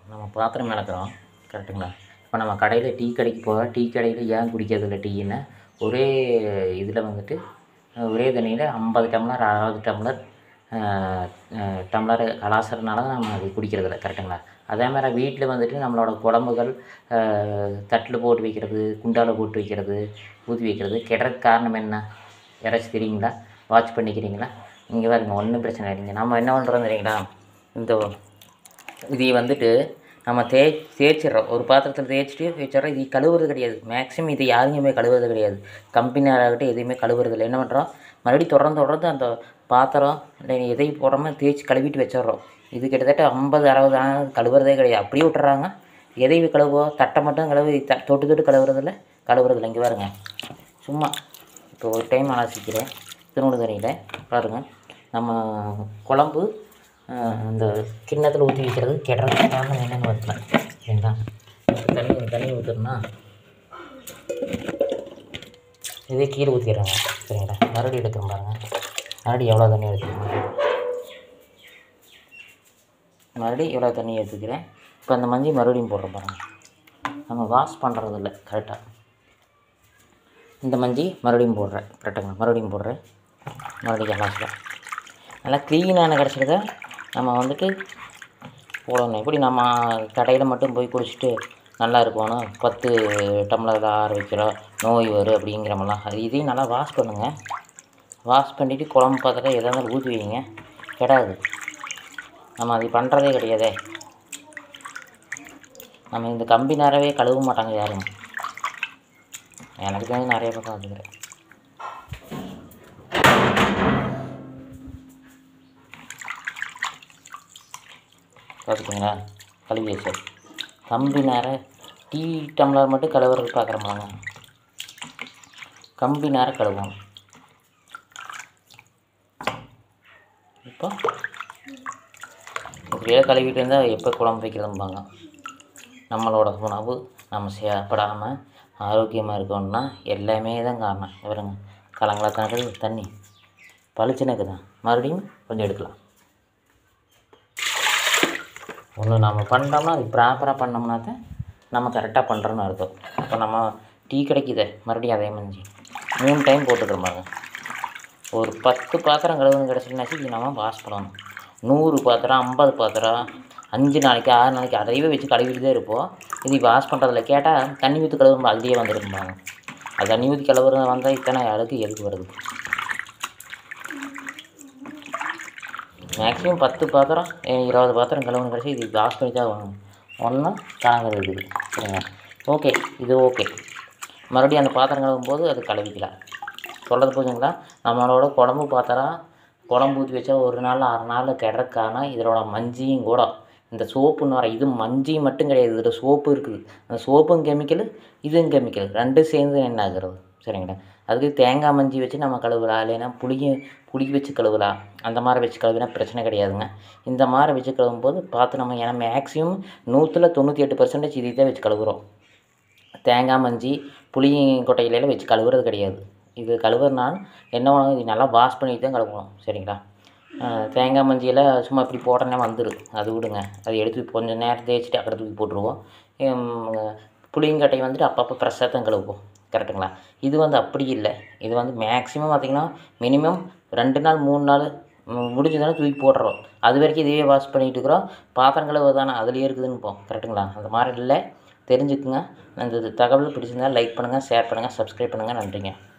நம்ம பாத்திரம் விளக்குறோம் கரெக்டுங்களா இப்போ நம்ம கடையில் டீ கடைக்கு போக டீ கடையில் ஏன் குடிக்கிறதில்ல டீன்னு ஒரே இதில் வந்துட்டு ஒரே தண்ணியில் ஐம்பது டம்ளர் அறுபது டம்ளர் அஹ், அஹ், டம்ளர் கலாசரனால தான் நம்ம அது குடிக்கிறதில்ல கரெக்டுங்களா அதே மாதிரி வீட்டில் வந்துட்டு நம்மளோட குழம்புகள் தட்டில் போட்டு வைக்கிறது குண்டால போட்டு வைக்கிறது ஊற்றி வைக்கிறது கெடுறதுக்கு காரணம் என்ன யாராச்சும் தெரியுங்களா வாட்ச் பண்ணிக்கிறீங்களா இங்கே பாருங்க ஒன்றும் பிரச்சனை இல்லைங்க நம்ம என்ன பண்ணுறோம் தெரியுங்களா இந்த இது வந்துட்டு நம்ம தே தேய்ச்சிடுறோம் ஒரு பாத்திரத்தில் தேய்ச்சிட்டு வச்சிடறோம் இது கழுவுறது கிடையாது மேக்ஸிமம் இது யாருமே கழுவுறது கிடையாது கம்பெனியாகட்டும் எதுவுமே கழுவுறது இல்லை என்ன பண்ணுறோம் மறுபடியும் தொடர்ந்து தொடர்ந்து அந்த பாத்திரம் இல்லை எதையும் போடாமல் தேய்ச்சி கழுவிட்டு வச்சிடுறோம் இது கிட்டத்தட்ட ஐம்பது அறுபது ஆண்டு கழுவுறதே கிடையாது அப்படியே விட்டுறாங்க எதையும் கழுவுவோம் தட்டை மட்டும் கழுவு த தொட்டு தொட்டு கழுவுறதில்ல கழுவுறதில்ல இங்கே பாருங்க சும்மா இப்போ ஒரு டைம் அலசிக்கிறேன் திருநூறு தண்ணியில் பாருங்கள் நம்ம குழம்பு ஆஹ், இந்த கிண்ணத்தில் ஊற்றி வைக்கிறது கெடுறது காரணம் என்னென்னு பார்க்கலாம் சரிங்களா தண்ணி தண்ணி ஊற்றுறோன்னா இதே கீழே ஊற்றிடுறாங்க சரிங்களா மறுபடியும் எடுக்கிறோம் பாருங்கள் மறுபடியும் எவ்வளோ தண்ணி எடுத்துக்கிறோம் மறுபடியும் எவ்வளோ தண்ணி எடுத்துக்கிறேன் இப்போ அந்த மஞ்சள் மறுபடியும் போடுறோம் பாருங்கள் நம்ம வாஷ் பண்ணுறதில்ல கரெக்டாக இந்த மஞ்சி மறுபடியும் போடுறேன் கரெக்டுங்க மறுபடியும் போடுறேன் மறுபடியும் கலாசில் நல்லா க்ளீனான கிடச்சிருக்க நம்ம வந்துட்டு போடணும் எப்படி நம்ம கடையில் மட்டும் போய் குடிச்சிட்டு நல்லா இருக்கணும் பத்து டம்ளர் ஆற வைக்கிறோம் நோய் வரும் அப்படிங்கிறமெல்லாம் அது இதையும் நல்லா வாஷ் பண்ணுங்கள் வாஷ் பண்ணிவிட்டு குழம்பு பாத்திரம் எதாக இருந்தாலும் ஊற்றி வைங்க கெடாது நம்ம அது பண்ணுறதே கிடையாதே நம்ம இந்த கம்பி நேரவே கழுவ மாட்டாங்க யாரும் எனக்கு தான் நிறைய பக்கம் வந்துக்கிறேன் பார்த்துக்கிங்களா கழுவி வச்சு கம்பி நேரம் டீ டம்ளர் மட்டும் கழுவுறது பார்க்குறோம்லாங்க கம்பி நேரம் கழுவோம் இப்போ இப்படியே கழுவிட்டு இருந்தால் எப்போ குழம்பு வைக்கிறதும்பாங்க நம்மளோட உணவு நம்ம சாப்பிடாமல் ஆரோக்கியமாக இருக்கணும்னா எல்லாமே தான் காரணம் இவருங்க கலங்களா கணக்கு தண்ணி பளிச்சுனக்கு தான் மறுபடியும் கொஞ்சம் எடுக்கலாம் ஒன்று நம்ம பண்ணோம்னா அது ப்ராப்பராக பண்ணோம்னா தான் நம்ம கரெக்டாக பண்ணுறோன்னு அர்த்தம் இப்போ நம்ம டீ கிடைக்குதே மறுபடியும் அதே மாதிரி மூணு டைம் போட்டுக்கிறோம் பாருங்க ஒரு பத்து பாத்திரம் கழுவுன்னு கிடச்சிருந்தாச்சு இது நம்ம வாஷ் பண்ணணும் நூறு பாத்திரம் ஐம்பது பாத்திரம் அஞ்சு நாளைக்கு ஆறு நாளைக்கு அதையவே வச்சு கழுவிட்டு தான் இருப்போம் இது வாஷ் பண்ணுறதுல கேட்டால் தண்ணி ஊற்றி கழுவும்போது அதுலேயே வந்துருப்பாங்க அது தண்ணி ஊற்றி கழுவுறது வந்தால் இத்தனை அழுக்கு எதுக்கு வருது மேக்ஸிமம் பத்து பாத்திரம் ஏ, இருபது பாத்திரம் கழுவுன்னு கிடச்சி இது வாஷ் பண்ணி தான் ஆகணும் ஒன்றும் கலங்குறது இருக்குது சரிங்களா ஓகே இது ஓகே மறுபடியும் அந்த பாத்திரம் கழுவும் போது அது கழுவிக்கலாம் சொல்கிறது புரிஞ்சுங்களா நம்மளோட குழம்பு பாத்திரம் குழம்பு ஊற்றி வச்சா ஒரு நாள் அரை நாள் கிடக்கான இதோட மஞ்சியும் கூட இந்த சோப்புன்னு வர இது மஞ்சி மட்டும் கிடையாது இதில் சோப்பு இருக்குது அந்த சோப்பும் கெமிக்கல் இதுவும் கெமிக்கல் ரெண்டும் சேர்ந்து என்ன ஆகுறது சரிங்களா அதுக்கு தேங்காய் மஞ்சி வச்சு நம்ம கழுவலாம் இல்லைன்னா புளிய புளி வச்சு கழுவலாம் அந்த மாதிரி வச்சு கழுவினா பிரச்சனை கிடையாதுங்க இந்த மாதிரி வச்சு கழுவும் போது பார்த்து நம்ம ஏன்னா மேக்ஸிமம் நூற்றில் தொண்ணூற்றி எட்டு பர்சன்டேஜ் இதை தான் வச்சு கழுவுறோம் தேங்காய் மஞ்சி புளி கொட்டையில வச்சு கழுவுறது கிடையாது இது கழுவுறனால என்ன பண்ணணும் இது நல்லா வாஷ் பண்ணிட்டு தான் கழுவணும் சரிங்களா அஹ் தேங்காய் மஞ்சியில் சும்மா இப்படி போட்டோன்னே வந்துடும் அது விடுங்க அது எடுத்து கொஞ்சம் நேரம் தேய்ச்சிட்டு அக்கறை தூக்கி போட்டுருவோம் ஹம், புளியங்கட்டையை வந்துட்டு அப்பப்போ ஃப்ரெஷ்ஷாக தான் கழுவுவோம் கரெக்டுங்களா இது வந்து அப்படி இல்லை இது வந்து மேக்ஸிமம் பார்த்திங்கன்னா மினிமம் ரெண்டு நாள் மூணு நாள் ம், முடிஞ்சதுனால தூக்கி போட்டுறோம் அது வரைக்கும் இதுவே வாஷ் பண்ணிட்டு இருக்கிறோம் பாத்திரம் கழுவு தானே அதுலேயே இருக்குதுன்னு போம் கரெக்டுங்களா அந்த மாதிரி இல்லை தெரிஞ்சுக்குங்க இந்த தகவல் பிடிச்சிருந்தா லைக் பண்ணுங்கள் ஷேர் பண்ணுங்கள் சப்ஸ்கிரைப் பண்ணுங்கள் நன்றிங்க